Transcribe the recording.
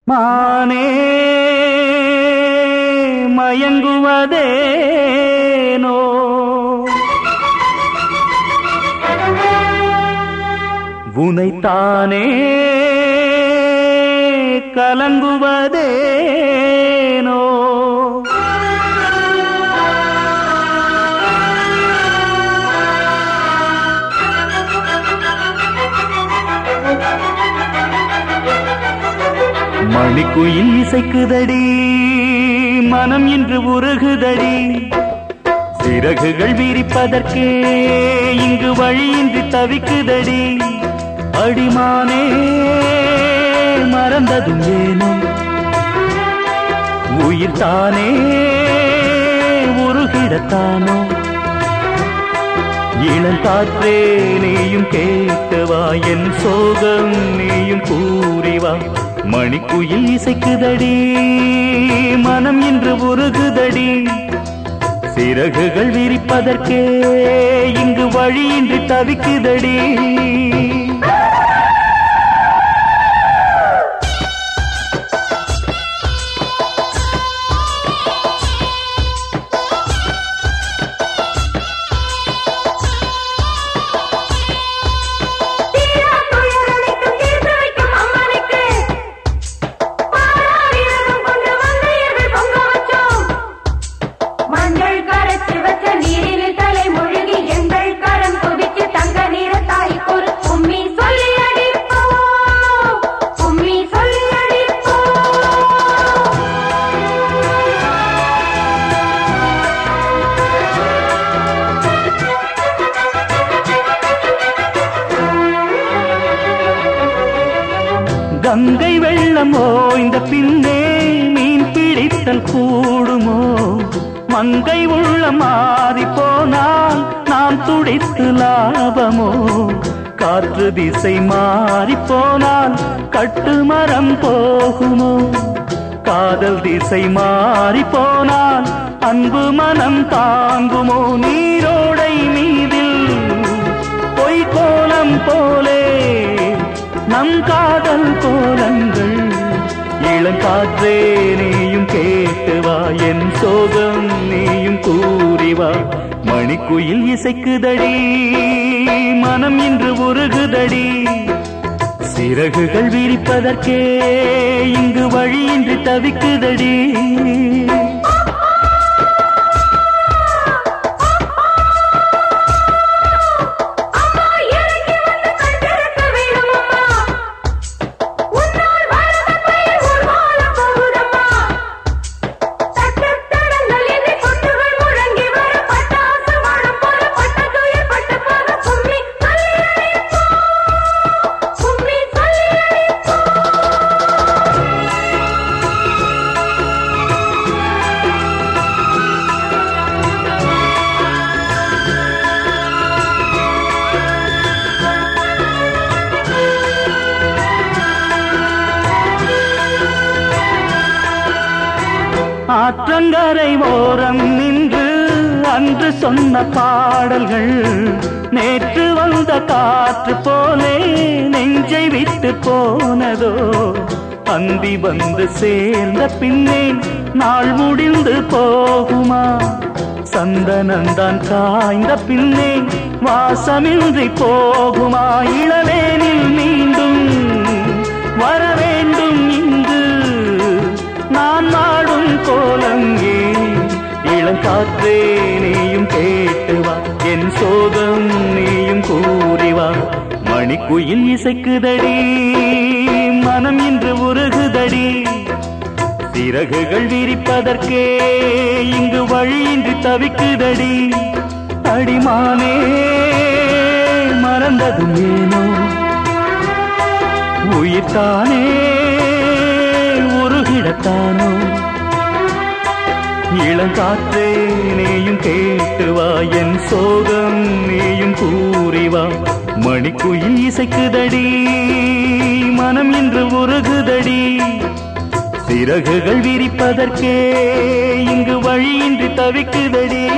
மானே மயங்குவதேனோ உனைத்தானே கலங்குவதேனோ மணிக்குயில் இசைக்குதடி மனம் இன்று உருகுதடி சிறகுகள் விரிப்பதற்கே இங்கு வழியின்றி தவிக்குதடி அடிமானே மறந்ததும் ஏனோ உயிர் தானே உருகிடத்தானோ இளங்காற்றே நீயும் கேட்கவா என் சோகம் நீயும் கூறிவா மணிக்குயில் இசைக்குதடி மனம் இன்று உருகுதடி சிறகுகள் விரிப்பதற்கே இங்கு வழியின்றி தவிக்குதடி தீரா துயரனைத்தும் தீர்த்து வைக்கும் அம்மனுக்கு பாராவிரதம் கொண்டு வந்தையர்கள் பொங்க வச்சோம் மஞ்சள் கரைச்சு வச்ச நீரில் தலை முழுகி எங்கள் கரம் குதிச்சு தங்க நீர தாய் ஒரு உம்மி சொல்லி அடிப்போம் உம்மி சொல்லி அடிப்போம் கங்கை வெள்ளம் ஓய்ந்த பின்னே மீன் பிடித்தல் கூடுமோ மங்கை உள்ள மாறி போனால் நாம் துடித்து லாபமோ காற்று திசை மாறி போனால் கட்டுமரம் போகுமோ காதல் திசை மாறி போனால் அன்பு மனம் தாங்குமோ நீரோடை மீதில் பொய் கோலம் போலே நம் காதல் கோலங்கள் இளங்காற்றே நீயும் கேட்டு வா என் சோகம் நீயும் கூறி வா மணிக்குயில் இசைக்குதடி மனம் இன்று உருகுதடி சிறகுகள் விரிப்பதற்கே இங்கு வழியின்றி தவிக்குதடி அம்மா இறங்கி வந்து கண்டிருக்க வேண்டும் அம்மா உன்னால் வளர்ந்த பயிர் உருவாகப் போகுதம்மா தட்டுத்தடங்கள் இன்றி கொட்டுகள் முழங்கி வர பட்டாசு வானம் போல பட்டத்துயிர் பட்டு போக கும்மி சொல்லி அடிப்போம் கும்மி சொல்லி அடிப்போம் ஆற்றங்கரை ஓரம் நின்று அன்று சொன்ன பாடல்கள் நேற்று வந்த காற்று போலே நெஞ்சை விட்டு போனதோ அந்தி வந்து சேர்ந்த பின்னே நாள் முடிந்து போகுமா சந்தனந்தான் காய்ந்த பின்னே வாசமின்றி போகுமா இளவேனில் மீண்டும் வர வேண்டும் இங்கு நான் நாடும் கோலங்கே இளங்காற்றே நீயும் கேட்டு வா என் சோகம் நீயும் கூறி வா மணிக்குயில் இசைக்குதடி மனம் இன்று உருகுதடி சிறகுகள் விரிப்பதற்கே இங்கு வழியின்றி தவிக்குதடி அடிமானே மறந்ததும் ஏனோ உயிர்த்தானே உருகிடத்தானோ இளங்காற்றே நீயும் கேட்டு வா என் சோகம் நீயும் கூறி வா மணிக்குயில் இசைக்குதடி மனம் இன்று உருகுதடி சிறகுகள் விரிப்பதற்கே இங்கு வழியின்றி தவிக்குதடி